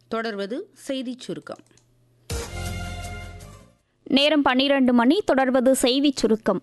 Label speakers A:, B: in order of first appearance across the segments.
A: தொடர்வது செய்திச் சுருக்கம்
B: நேரம் பன்னிரண்டு மணி தொடர்வது செய்திச் சுருக்கம்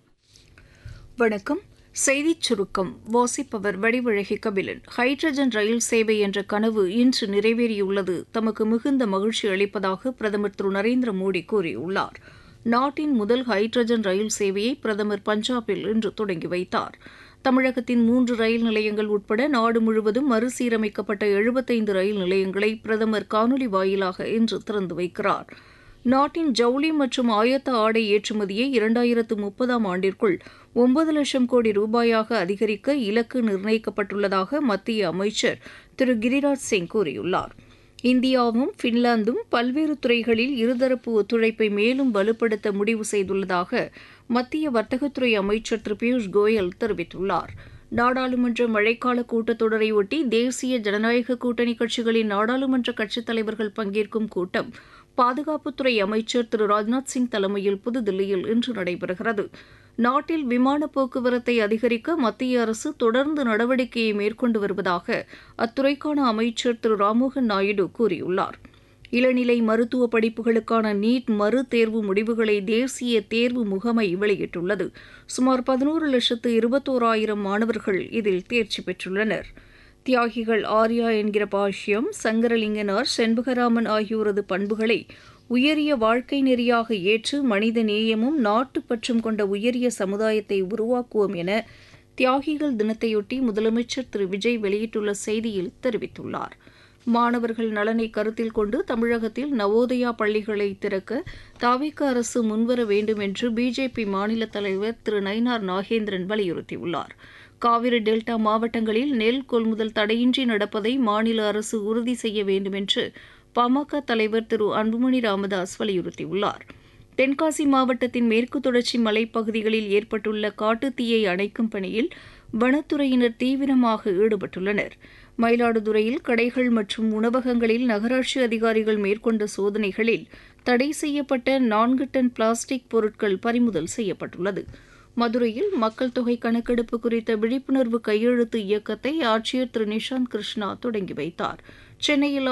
C: வணக்கம் செய்திச் சுருக்கம் வாசிப்பவர் வடிவழகி கபிலன் ஹைட்ரஜன் ரயில் சேவை என்ற கனவு இன்று நிறைவேறியுள்ளது தமக்கு மிகுந்த மகிழ்ச்சி அளிப்பதாக பிரதமர் திரு நரேந்திர மோடி கூறியுள்ளார் நாட்டின் முதல் ஹைட்ரஜன் ரயில் சேவையை பிரதமர் பஞ்சாபில் இன்று தொடங்கி வைத்தார் தமிழகத்தின் மூன்று ரயில் நிலையங்கள் உட்பட நாடு முழுவதும் மறுசீரமைக்கப்பட்ட எழுபத்தைந்து ரயில் நிலையங்களை பிரதமர் காணொலி வாயிலாக இன்று திறந்து வைக்கிறார் நாட்டின் ஜவுளி மற்றும் ஆயத்த ஆடை ஏற்றுமதியை இரண்டாயிரத்து முப்பதாம் ஆண்டிற்குள் ஒன்பது லட்சம் கோடி ரூபாயாக அதிகரிக்க இலக்கு நிர்ணயிக்கப்பட்டுள்ளதாக மத்திய அமைச்சர் திரு கிரிராஜ் சிங் கூறியுள்ளார் இந்தியாவும் பின்லாந்தும் பல்வேறு துறைகளில் இருதரப்பு ஒத்துழைப்பை மேலும் வலுப்படுத்த முடிவு செய்துள்ளதாக மத்திய வர்த்தகத்துறை அமைச்சர் திரு பியூஷ் கோயல் தெரிவித்துள்ளார் நாடாளுமன்ற மழைக்கால கூட்டத்தொடரை ஒட்டி தேசிய ஜனநாயக கூட்டணி கட்சிகளின் நாடாளுமன்ற கட்சித் தலைவர்கள் பங்கேற்கும் கூட்டம் பாதுகாப்புத்துறை அமைச்சர் திரு ராஜ்நாத் சிங் தலைமையில் புதுதில்லியில் இன்று நடைபெறுகிறது நாட்டில் விமான போக்குவரத்தை அதிகரிக்க மத்திய அரசு தொடர்ந்து நடவடிக்கையை மேற்கொண்டு வருவதாக அத்துறைக்கான அமைச்சர் திரு ராம்மோகன் நாயுடு கூறியுள்ளார் இளநிலை மருத்துவ படிப்புகளுக்கான நீட் மறு தேர்வு முடிவுகளை தேசிய தேர்வு முகமை வெளியிட்டுள்ளது சுமார் பதினோரு லட்சத்து இருபத்தோராயிரம் மாணவர்கள் இதில் தேர்ச்சி பெற்றுள்ளனர் தியாகிகள் ஆர்யா என்கிற பாஷ்யம் சங்கரலிங்கனார் செண்பகராமன் ஆகியோரது பண்புகளை உயரிய வாழ்க்கை நெறியாக ஏற்று மனித நேயமும் நாட்டுப்பற்றும் கொண்ட உயரிய சமுதாயத்தை உருவாக்குவோம் என தியாகிகள் தினத்தையொட்டி முதலமைச்சர் திரு விஜய் வெளியிட்டுள்ள செய்தியில் தெரிவித்துள்ளார் மாணவர்கள் நலனை கருத்தில் கொண்டு தமிழகத்தில் நவோதயா பள்ளிகளை திறக்க தாவிக அரசு முன்வர வேண்டும் என்று பிஜேபி மாநில தலைவர் திரு நயினார் நாகேந்திரன் வலியுறுத்தியுள்ளார் காவிரி டெல்டா மாவட்டங்களில் நெல் கொள்முதல் தடையின்றி நடப்பதை மாநில அரசு உறுதி செய்ய வேண்டும் என்று பாமக தலைவர் திரு அன்புமணி ராமதாஸ் வலியுறுத்தியுள்ளார் தென்காசி மாவட்டத்தின் மேற்கு தொடர்ச்சி மலைப்பகுதிகளில் ஏற்பட்டுள்ள காட்டுத்தீயை அணைக்கும் பணியில் வனத்துறையினர் தீவிரமாக ஈடுபட்டுள்ளனர் மயிலாடுதுறையில் கடைகள் மற்றும் உணவகங்களில் நகராட்சி அதிகாரிகள் மேற்கொண்ட சோதனைகளில் தடை செய்யப்பட்ட நான்கு டன் பிளாஸ்டிக் பொருட்கள் பறிமுதல் செய்யப்பட்டுள்ளது மதுரையில் மக்கள் தொகை கணக்கெடுப்பு குறித்த விழிப்புணர்வு கையெழுத்து இயக்கத்தை ஆட்சியர் திரு நிஷாந்த் கிருஷ்ணா தொடங்கி வைத்தார் சென்னையில்